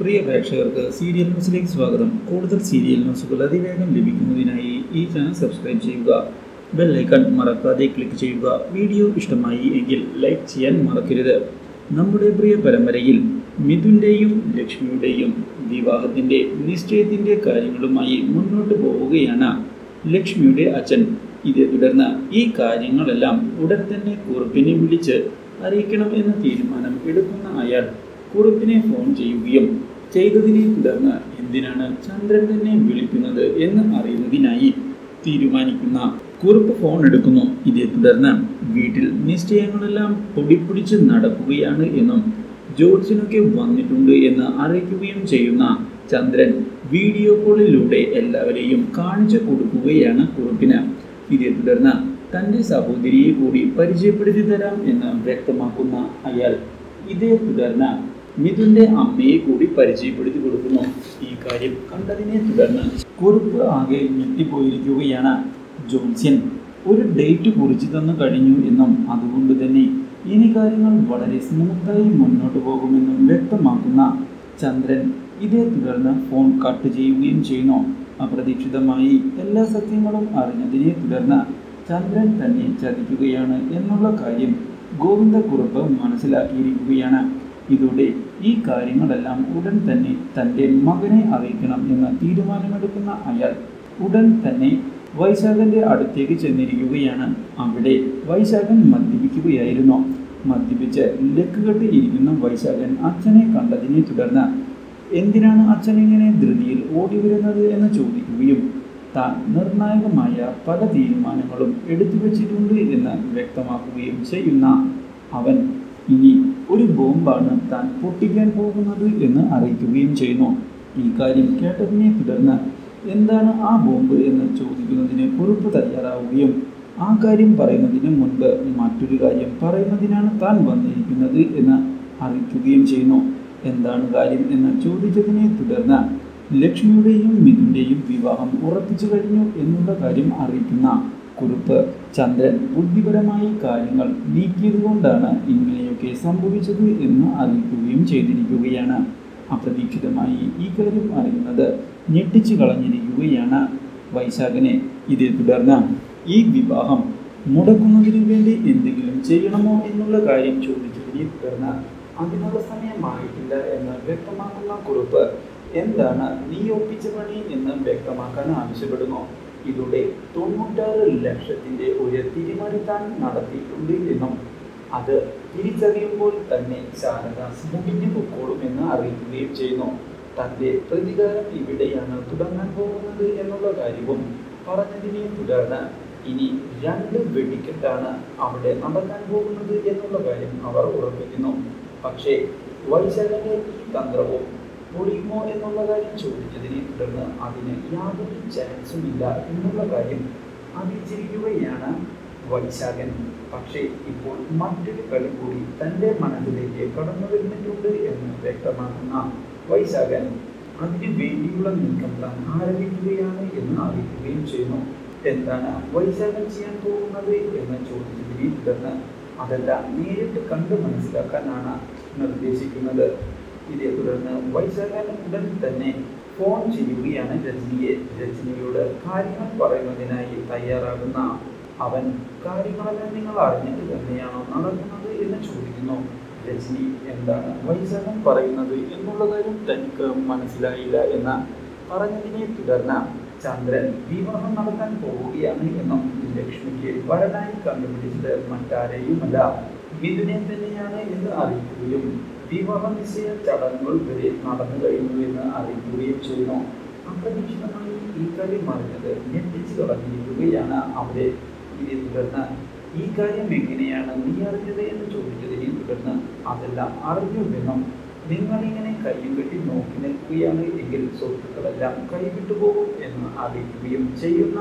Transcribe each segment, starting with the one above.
പ്രിയ പ്രേക്ഷകർക്ക് സീരിയൽ ന്യൂസിലേക്ക് സ്വാഗതം കൂടുതൽ സീരിയൽ ന്യൂസുകൾ അതിവേഗം ലഭിക്കുന്നതിനായി ഈ ചാനൽ സബ്സ്ക്രൈബ് ചെയ്യുക ബെൽ ഐക്കൺ മറക്കാതെ ക്ലിക്ക് ചെയ്യുക വീഡിയോ ഇഷ്ടമായി എങ്കിൽ ലൈക്ക് ചെയ്യാൻ മറക്കരുത് നമ്മുടെ പ്രിയ പരമ്പരയിൽ മിഥുൻ്റെയും ലക്ഷ്മിയുടെയും വിവാഹത്തിൻ്റെ നിശ്ചയത്തിൻ്റെ കാര്യങ്ങളുമായി മുന്നോട്ട് പോവുകയാണ് ലക്ഷ്മിയുടെ അച്ഛൻ ഇതേ തുടർന്ന് ഈ കാര്യങ്ങളെല്ലാം ഉടൻ തന്നെ കുറുപ്പിനെ വിളിച്ച് അറിയിക്കണം എന്ന തീരുമാനം എടുക്കുന്ന അയാൾ കുറുപ്പിനെ ഫോൺ ചെയ്യുകയും ചെയ്തതിനെ തുടർന്ന് എന്തിനാണ് ചന്ദ്രൻ തന്നെ വിളിക്കുന്നത് എന്ന് അറിയുന്നതിനായി തീരുമാനിക്കുന്ന കുറുപ്പ് ഫോൺ എടുക്കുന്നു ഇതേ തുടർന്ന് വീട്ടിൽ നിശ്ചയങ്ങളെല്ലാം പൊടിപ്പിടിച്ച് നടക്കുകയാണ് എന്നും ജോർജിനൊക്കെ വന്നിട്ടുണ്ട് എന്ന് അറിയിക്കുകയും ചെയ്യുന്ന ചന്ദ്രൻ വീഡിയോ കോളിലൂടെ എല്ലാവരെയും കാണിച്ചു കൊടുക്കുകയാണ് കുറുപ്പിന് ഇതേ തുടർന്ന് തൻ്റെ സഹോദരിയെ കൂടി പരിചയപ്പെടുത്തി തരാം എന്ന് വ്യക്തമാക്കുന്ന അയാൾ ഇതേ തുടർന്ന് മിഥുന്റെ അമ്മയെ കൂടി പരിചയപ്പെടുത്തി കൊടുക്കുന്നു ഈ കാര്യം കണ്ടതിനെ തുടർന്ന് കുറുപ്പ് ആകെ ഞെട്ടിപ്പോയിരിക്കുകയാണ് ജോൺസ്യൻ ഒരു ഡേറ്റ് കുറിച്ചു തന്നു കഴിഞ്ഞു എന്നും അതുകൊണ്ട് തന്നെ ഇനി കാര്യങ്ങൾ വളരെ സ്മൂത്തായി മുന്നോട്ട് പോകുമെന്നും വ്യക്തമാക്കുന്ന ചന്ദ്രൻ ഇതേ തുടർന്ന് ഫോൺ കട്ട് ചെയ്യുകയും ചെയ്യുന്നു അപ്രതീക്ഷിതമായി എല്ലാ സത്യങ്ങളും അറിഞ്ഞതിനെ തുടർന്ന് ചന്ദ്രൻ തന്നെ ചതിക്കുകയാണ് എന്നുള്ള കാര്യം ഗോവിന്ദക്കുറുപ്പ് മനസ്സിലാക്കിയിരിക്കുകയാണ് ഇതോടെ ഈ കാര്യങ്ങളെല്ലാം ഉടൻ തന്നെ തൻ്റെ മകനെ അറിയിക്കണം എന്ന് തീരുമാനമെടുക്കുന്ന അയാൾ ഉടൻ തന്നെ വൈശാഖന്റെ അടുത്തേക്ക് ചെന്നിരിക്കുകയാണ് അവിടെ വൈശാഖൻ മദ്യപിക്കുകയായിരുന്നു മദ്യപിച്ച് ലക്കുകെട്ട് ഇരിക്കുന്ന വൈശാഖൻ അച്ഛനെ കണ്ടതിനെ തുടർന്ന് എന്തിനാണ് അച്ഛൻ ഇങ്ങനെ ധൃതിയിൽ ഓടി വരുന്നത് എന്ന് ചോദിക്കുകയും താൻ നിർണായകമായ പല തീരുമാനങ്ങളും എടുത്തു വച്ചിട്ടുണ്ട് എന്ന് വ്യക്തമാക്കുകയും ചെയ്യുന്ന അവൻ ഇനി ഒരു ബോംബാണ് താൻ പൊട്ടിക്കാൻ പോകുന്നത് എന്ന് അറിയിക്കുകയും ചെയ്യുന്നു ഈ കാര്യം കേട്ടതിനെ തുടർന്ന് എന്താണ് ആ ബോംബ് എന്ന് ചോദിക്കുന്നതിന് കുറിപ്പ് തയ്യാറാവുകയും ആ കാര്യം പറയുന്നതിന് മുൻപ് മറ്റൊരു കാര്യം പറയുന്നതിനാണ് താൻ വന്നിരിക്കുന്നത് എന്ന് അറിയിക്കുകയും ചെയ്യുന്നു എന്താണ് കാര്യം എന്ന് ചോദിച്ചതിനെ തുടർന്ന് ലക്ഷ്മിയുടെയും മിഥുൻ്റെയും വിവാഹം ഉറപ്പിച്ചു കഴിഞ്ഞു എന്നുള്ള കാര്യം അറിയിക്കുന്ന കുറിപ്പ് ചന്ദ്രൻ ബുദ്ധിപരമായി കാര്യങ്ങൾ നീക്കിയതുകൊണ്ടാണ് ഇങ്ങനെയൊക്കെ സംഭവിച്ചത് എന്ന് അറിയിക്കുകയും ചെയ്തിരിക്കുകയാണ് അപ്രതീക്ഷിതമായി ഈ കാര്യം അറിയുന്നത് ഞെട്ടിച്ചു കളഞ്ഞിരിക്കുകയാണ് വൈശാഖനെ ഇതേ തുടർന്ന് ഈ വിവാഹം മുടക്കുന്നതിന് വേണ്ടി എന്തെങ്കിലും ചെയ്യണമോ എന്നുള്ള കാര്യം ചോദിച്ചതിനെ തുടർന്ന് അതിനുള്ള സമയമായിട്ടില്ല എന്ന് വ്യക്തമാക്കുന്ന കുറിപ്പ് എന്താണ് നീ ഒപ്പിച്ച പണി എന്ന് വ്യക്തമാക്കാൻ ആവശ്യപ്പെടുന്നു ഇതോടെ തൊണ്ണൂറ്റാറ് ലക്ഷത്തിന്റെ ഒരു തിരിമറി താൻ നടത്തിയിട്ടുണ്ട് എന്നും അത് തിരിച്ചറിയുമ്പോൾ തന്നെ ശാരദാസ് മുടിഞ്ഞു പൊക്കോളും എന്ന് അറിയിക്കുകയും ചെയ്യുന്നു തന്റെ പ്രതികാരം ഇവിടെയാണ് തുടങ്ങാൻ പോകുന്നത് എന്നുള്ള കാര്യവും പറഞ്ഞതിനെ തുടർന്ന് ഇനി രണ്ട് വെടിക്കെട്ടാണ് അവിടെ നടക്കാൻ പോകുന്നത് എന്നുള്ള കാര്യം അവർ ഉറപ്പിക്കുന്നു പക്ഷേ വൈശാഖന്റെ ഈ തന്ത്രവും പൊളിയുമോ എന്നുള്ള കാര്യം ചോദിച്ചതിനെ തുടർന്ന് അതിന് യാതൊരു ചാൻസും ഇല്ല എന്നുള്ള കാര്യം അറിയിച്ചിരിക്കുകയാണ് വൈശാഖൻ പക്ഷേ ഇപ്പോൾ മറ്റൊരു കളി കൂടി തൻ്റെ മനസ്സിലേക്ക് കടന്നു വരുന്നിട്ടുണ്ട് എന്ന് വ്യക്തമാക്കുന്ന വൈശാഖൻ അതിനു വേണ്ടിയുള്ള നീക്കം താൻ ആരംഭിക്കുകയാണ് എന്ന് അറിയിക്കുകയും ചെയ്യുന്നു എന്താണ് വൈശാഖൻ ചെയ്യാൻ പോകുന്നത് എന്ന് ചോദിച്ചതിനെ തുടർന്ന് അതെല്ലാം നേരിട്ട് കണ്ട് മനസ്സിലാക്കാനാണ് നിർദ്ദേശിക്കുന്നത് ഇതേ തുടർന്ന് വൈശാഖൻ ഉടൻ തന്നെ ഫോൺ ചെയ്യുകയാണ് രജനിയെ രജനിയോട് കാര്യങ്ങൾ പറയുന്നതിനായി തയ്യാറാകുന്ന അവൻ കാര്യങ്ങളെല്ലാം നിങ്ങൾ അറിഞ്ഞിട്ട് തന്നെയാണോ നടക്കുന്നത് എന്ന് ചോദിക്കുന്നു രജനി എന്താണ് വൈശാഖൻ പറയുന്നത് എന്നുള്ള കാര്യം തനിക്ക് മനസ്സിലായില്ല എന്ന് പറഞ്ഞതിനെ തുടർന്ന് ചന്ദ്രൻ വിവാഹം നടത്താൻ പോവുകയാണ് എന്നും ലക്ഷ്മിക്ക് വരനായി കണ്ടുപിടിച്ചത് മറ്റാരെയുമല്ല മിഥുനെ തന്നെയാണ് എന്ന് അറിയിക്കുകയും വിവാഹ നിശ്ചയ ചടങ്ങുകൾ വരെ നടന്നു കഴിഞ്ഞു എന്ന് അറിയിക്കുകയും ചെയ്യുന്നു അപ്രതീക്ഷിതമായി ഈ കാര്യം അറിഞ്ഞത് ഞെട്ടിച്ചു കളഞ്ഞിരിക്കുകയാണ് അവിടെ ഇതേ തുടർന്ന് ഈ കാര്യം എങ്ങനെയാണ് നീ അറിഞ്ഞത് എന്ന് ചോദിച്ചതിനെ തുടർന്ന് അതെല്ലാം അറിഞ്ഞുവെന്നും നിങ്ങളിങ്ങനെ കയ്യും കെട്ടി നോക്കി നിൽക്കുകയാണ് എങ്കിൽ സ്വത്തുക്കളെല്ലാം കൈവിട്ടു പോകും എന്ന് അറിയിക്കുകയും ചെയ്യുന്ന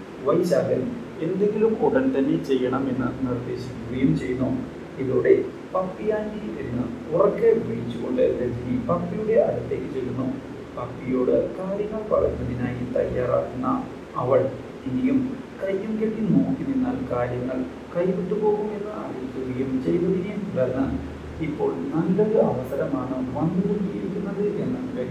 വൈശാഖൻ എന്തെങ്കിലും ഉടൻ തന്നെ ചെയ്യണമെന്ന് നിർദ്ദേശിക്കുകയും ചെയ്യുന്നു ഇതോടെ പപ്പിയാൻറ്റി എന്ന് ഉറക്കെ വിളിച്ചുകൊണ്ട് രജനി പപ്പിയുടെ അടുത്തേക്ക് ചെല്ലുന്നു പപ്പിയോട് കാര്യങ്ങൾ പറയുന്നതിനായി തയ്യാറാക്കുന്ന അവൾ ഇനിയും കയ്യും കെട്ടി നോക്കി നിന്നാൽ കാര്യങ്ങൾ കൈവിട്ടു പോകുമെന്ന് അറിയിക്കുകയും ചെയ്തതിനെ തുടർന്ന് ഇപ്പോൾ നല്ലൊരു അവസരമാണ് വന്നുകൊണ്ടിരിക്കുന്നത് എന്ന്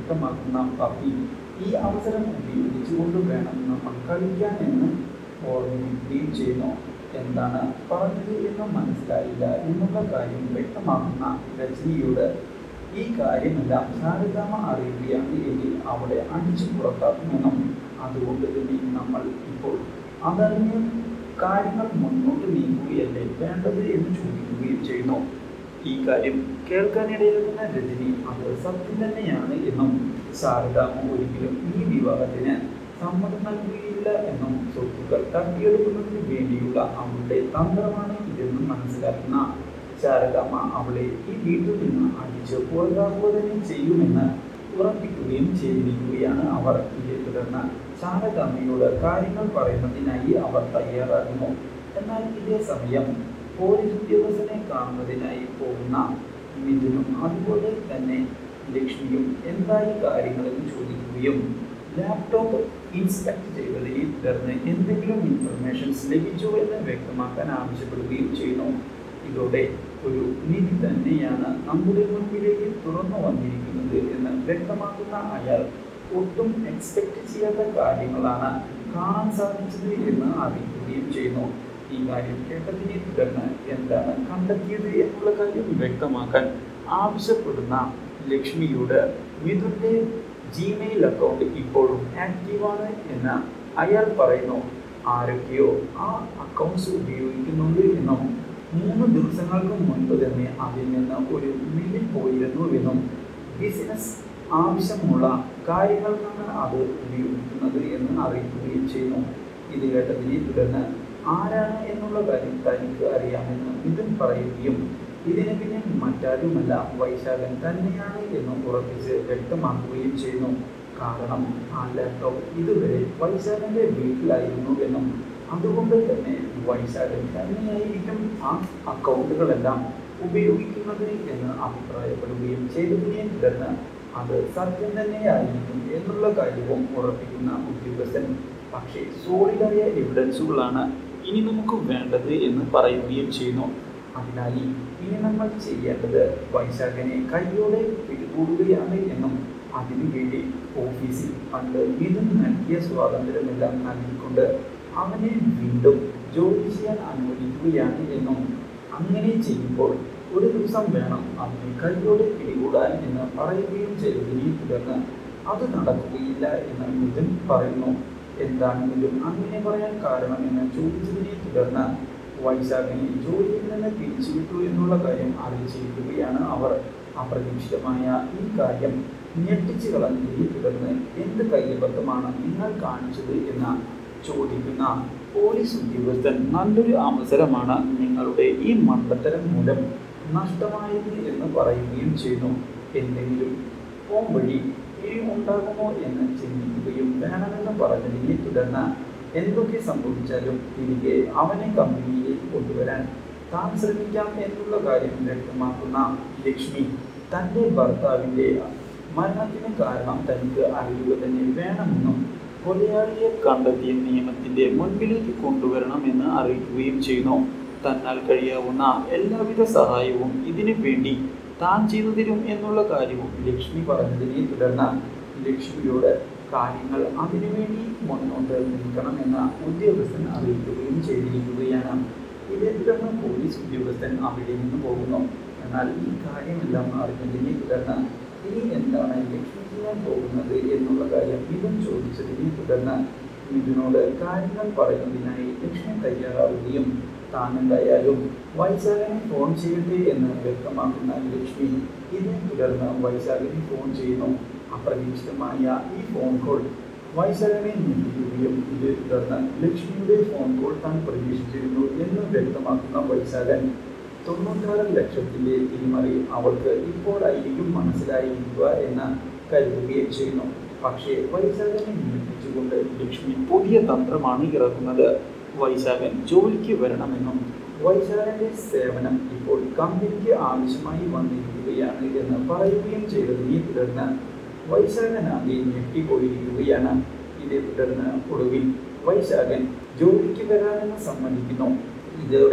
വ്യക്തമാക്കുന്ന പപ്പി ഈ അവസരം ഉപയോഗിച്ചുകൊണ്ട് വേണം നമ്മൾ കളിക്കാൻ എന്ന് ഓർമ്മിപ്പിക്കുകയും ചെയ്യുന്നു എന്താണ് പറഞ്ഞത് എന്ന് മനസ്സിലായില്ല എന്നുള്ള കാര്യം വ്യക്തമാക്കുന്ന രജനിയോട് ഈ കാര്യമെല്ലാം ശാരദാമ്മ അറിയുകയാണ് എങ്കിൽ അവളെ അടിച്ചു പുറത്താക്കുമെന്നും അതുകൊണ്ട് തന്നെ നമ്മൾ ഇപ്പോൾ അതറിഞ്ഞ് കാര്യങ്ങൾ മുന്നോട്ട് നീങ്ങുകയല്ലേ വേണ്ടത് എന്ന് ചോദിക്കുകയും ചെയ്യുന്നു ഈ കാര്യം കേൾക്കാനിടയാകുന്ന രജനി അത് സത്യം തന്നെയാണ് എന്നും ശാരദാമ്മ ഒരിക്കലും ഈ വിവാഹത്തിന് സമ്മതം നൽകുകയില്ല എന്നും സ്വത്തുക്കൾ തട്ടിയെടുക്കുന്നതിന് വേണ്ടിയുള്ള അവളുടെ തന്ത്രമാണ് ഇതെന്നും മനസ്സിലാക്കുന്ന ശാരദാമ്മ അവളെ ഈ വീട്ടിൽ നിന്ന് അടിച്ച് പുറത്താക്കുക തന്നെ ചെയ്യുമെന്ന് ഉറപ്പിക്കുകയും ചെയ്തിരിക്കുകയാണ് അവർ ഇതേ തുടർന്ന് ശാരദാമ്മയോട് കാര്യങ്ങൾ പറയുന്നതിനായി അവർ തയ്യാറാകുന്നു എന്നാൽ ഇതേ സമയം പോലീസ് ഉദ്യോഗസ്ഥനെ കാണുന്നതിനായി പോകുന്ന മിഥുനും അതുപോലെ തന്നെ ലക്ഷ്മിയും എന്തായി കാര്യങ്ങളെന്ന് ചോദിക്കുകയും ലാപ്ടോപ്പ് ഇൻസ്പെക്ട് ചെയ്തതിനെ തുടർന്ന് എന്തെങ്കിലും ഇൻഫർമേഷൻസ് ലഭിച്ചോ എന്ന് വ്യക്തമാക്കാൻ ആവശ്യപ്പെടുകയും ചെയ്യുന്നു ഇതോടെ ഒരു നിധി തന്നെയാണ് നമ്മുടെ മുൻപിലേക്ക് തുറന്നു വന്നിരിക്കുന്നത് എന്ന് വ്യക്തമാക്കുന്ന അയാൾ ഒട്ടും എക്സ്പെക്ട് ചെയ്യാത്ത കാര്യങ്ങളാണ് കാണാൻ സാധിച്ചത് എന്ന് അറിയിക്കുകയും ചെയ്യുന്നു ഈ കാര്യം കേട്ടതിനെ തുടർന്ന് എന്താണ് കണ്ടെത്തിയത് എന്നുള്ള കാര്യം വ്യക്തമാക്കാൻ ആവശ്യപ്പെടുന്ന ലക്ഷ്മിയോട് മിഥുന്റെ ജിമെയിൽ അക്കൗണ്ട് ഇപ്പോഴും ആക്റ്റീവാണ് എന്ന് അയാൾ പറയുന്നു ആരൊക്കെയോ ആ അക്കൗണ്ട്സ് ഉപയോഗിക്കുന്നുണ്ട് എന്നും മൂന്ന് ദിവസങ്ങൾക്ക് മുൻപ് തന്നെ അതിൽ നിന്ന് ഒരു മില്ലിൽ പോയിരുന്നു എന്നും ബിസിനസ് ആവശ്യമുള്ള കാര്യങ്ങൾക്കാണ് അത് ഉപയോഗിക്കുന്നത് എന്ന് അറിയിക്കുകയും ചെയ്യുന്നു ഇത് കേട്ടതിനെ തുടർന്ന് ആരാണ് എന്നുള്ള കാര്യം തനിക്ക് അറിയാമെന്ന് മിഥുൻ പറയുകയും ഇതിന് പിന്നിൽ മറ്റാരുമല്ല വൈശാഖൻ തന്നെയാണ് എന്ന് ഉറപ്പിച്ച് വ്യക്തമാക്കുകയും ചെയ്യുന്നു കാരണം ആ ലാപ്ടോപ്പ് ഇതുവരെ വൈശാഖന്റെ വീട്ടിലായിരുന്നു എന്നും അതുകൊണ്ട് തന്നെ വൈശാഖൻ തന്നെയായിരിക്കും ആ അക്കൗണ്ടുകളെല്ലാം ഉപയോഗിക്കുന്നത് എന്ന് അഭിപ്രായപ്പെടുകയും ചെയ്തതിനെ തുടർന്ന് അത് സത്യം തന്നെയായിരിക്കും എന്നുള്ള കാര്യവും ഉറപ്പിക്കുന്ന ഉദ്യോഗസ്ഥൻ പക്ഷേ സോളിഡായ എവിഡൻസുകളാണ് ഇനി നമുക്ക് വേണ്ടത് എന്ന് പറയുകയും ചെയ്യുന്നു അതിനായി ഇനി നമ്മൾ ചെയ്യേണ്ടത് വൈശാഖനെ കൈയോടെ പിടികൂടുകയാണ് എന്നും അതിനുവേണ്ടി ഓഫീസിൽ പണ്ട് മിഥുൻ നൽകിയ സ്വാതന്ത്ര്യമെല്ലാം നൽകിക്കൊണ്ട് അവനെ വീണ്ടും ജോലി ചെയ്യാൻ അനുവദിക്കുകയാണ് എന്നും അങ്ങനെ ചെയ്യുമ്പോൾ ഒരു ദിവസം വേണം അവനെ കൈയോടെ പിടികൂടാൻ എന്ന് പറയുകയും ചെയ്തതിനെ തുടർന്ന് അത് നടക്കുകയില്ല എന്ന് മിഥുൻ പറയുന്നു എന്താണെങ്കിലും അങ്ങനെ പറയാൻ കാരണം എന്ന് ചോദിച്ചതിനെ തുടർന്ന് വൈശാഖിനെ ജോലിയിൽ നിന്ന് പിരിച്ചുവിട്ടു എന്നുള്ള കാര്യം അറിയിച്ചിരിക്കുകയാണ് അവർ അപ്രതീക്ഷിതമായ ഈ കാര്യം ഞെട്ടിച്ചു കളഞ്ഞതിനെ തുടർന്ന് എന്ത് കൈബദ്ധമാണ് നിങ്ങൾ കാണിച്ചത് എന്ന് ചോദിക്കുന്ന പോലീസ് ഉദ്യോഗസ്ഥൻ നല്ലൊരു അവസരമാണ് നിങ്ങളുടെ ഈ മണ്ടത്തരം മൂലം നഷ്ടമായത് എന്ന് പറയുകയും ചെയ്യുന്നു എന്തെങ്കിലും ഫോം വഴി ഇനി ഉണ്ടാകുമോ എന്ന് ചിന്തിക്കുകയും വേണമെന്ന് പറഞ്ഞതിനെ തുടർന്ന് എന്തൊക്കെ സംഭവിച്ചാലും തിരികെ അവനെ കമ്പനിയിലേക്ക് കൊണ്ടുവരാൻ താൻ ശ്രമിക്കാം എന്നുള്ള കാര്യം വ്യക്തമാക്കുന്ന ലക്ഷ്മി തൻ്റെ ഭർത്താവിൻ്റെ മരണത്തിന് കാരണം തനിക്ക് അറിയുക തന്നെ വേണമെന്നും കൊലയാളിയെ കണ്ടെത്തിയ നിയമത്തിന്റെ മുൻപിലേക്ക് കൊണ്ടുവരണമെന്ന് അറിയിക്കുകയും ചെയ്യുന്നു തന്നാൽ കഴിയാവുന്ന എല്ലാവിധ സഹായവും ഇതിനു വേണ്ടി താൻ ചെയ്തു തരും എന്നുള്ള കാര്യവും ലക്ഷ്മി പറഞ്ഞതിനെ തുടർന്ന് ലക്ഷ്മിയോട് കാര്യങ്ങൾ അതിനുവേണ്ടി മുന്നോട്ട് നിൽക്കണമെന്ന് ഉദ്യോഗസ്ഥൻ അറിയിക്കുകയും ചെയ്തിരിക്കുകയാണ് ഇതേ തുടർന്ന് പോലീസ് ഉദ്യോഗസ്ഥൻ അവിടെ നിന്ന് പോകുന്നു എന്നാൽ ഈ കാര്യമെല്ലാം അറിഞ്ഞതിനെ തുടർന്ന് ഇനി എന്താണ് ലക്ഷ്മി ചെയ്യാൻ പോകുന്നത് എന്നുള്ള കാര്യം ഇതും ചോദിച്ചതിനെ തുടർന്ന് ഇതിനോട് കാര്യങ്ങൾ പറയുന്നതിനായി ലക്ഷ്മി തയ്യാറാവുകയും താൻ എന്തായാലും വൈശാഖനെ ഫോൺ ചെയ്യട്ടെ എന്ന് വ്യക്തമാക്കുന്ന ലക്ഷ്മി ഇതിനെ തുടർന്ന് വൈശാഖനെ ഫോൺ ചെയ്യുന്നു അപ്രതീക്ഷിതമായ ഈ ഫോൺ കോൾ വൈശാഖനെ ഞെട്ടിക്കുകയും ഇത് തുടർന്ന് ലക്ഷ്മിയുടെ ഫോൺ കോൾ താൻ പ്രതീക്ഷിച്ചിരുന്നു എന്ന് വ്യക്തമാക്കുന്ന വൈശാഖൻ തൊണ്ണൂറ്റാറ് ലക്ഷത്തിന്റെ തിരിമറി അവൾക്ക് ഇപ്പോഴായിരിക്കും മനസ്സിലായിരിക്കുക എന്ന് കരുതുകയും ചെയ്യുന്നു പക്ഷേ വൈശാഖനെ ഞെട്ടിച്ചുകൊണ്ട് ലക്ഷ്മി പുതിയ തന്ത്രമാണ് ഇറക്കുന്നത് വൈശാഖൻ ജോലിക്ക് വരണമെന്നും വൈശാഖന്റെ സേവനം ഇപ്പോൾ കമ്പനിക്ക് ആവശ്യമായി വന്നിരിക്കുകയാണ് എന്ന് പറയുകയും ചെയ്തതിനെ തുടർന്ന് വൈശാഖനാകെ ഞെട്ടിപ്പോയിരിക്കുകയാണ് ഇതേ തുടർന്ന് ഒടുവിൽ വൈശാഖൻ ജോലിക്ക് വരാമെന്ന് സമ്മതിക്കുന്നു ഇതോടെ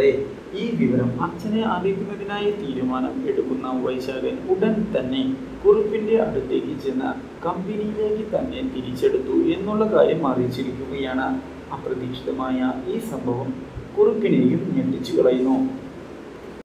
ഈ വിവരം അച്ഛനെ അറിയിക്കുന്നതിനായി തീരുമാനം എടുക്കുന്ന വൈശാഖൻ ഉടൻ തന്നെ കുറുപ്പിന്റെ അടുത്തേക്ക് ചെന്ന് കമ്പനിയിലേക്ക് തന്നെ തിരിച്ചെടുത്തു എന്നുള്ള കാര്യം അറിയിച്ചിരിക്കുകയാണ് അപ്രതീക്ഷിതമായ ഈ സംഭവം കുറുപ്പിനെയും ഞെട്ടിച്ചു കളയുന്നു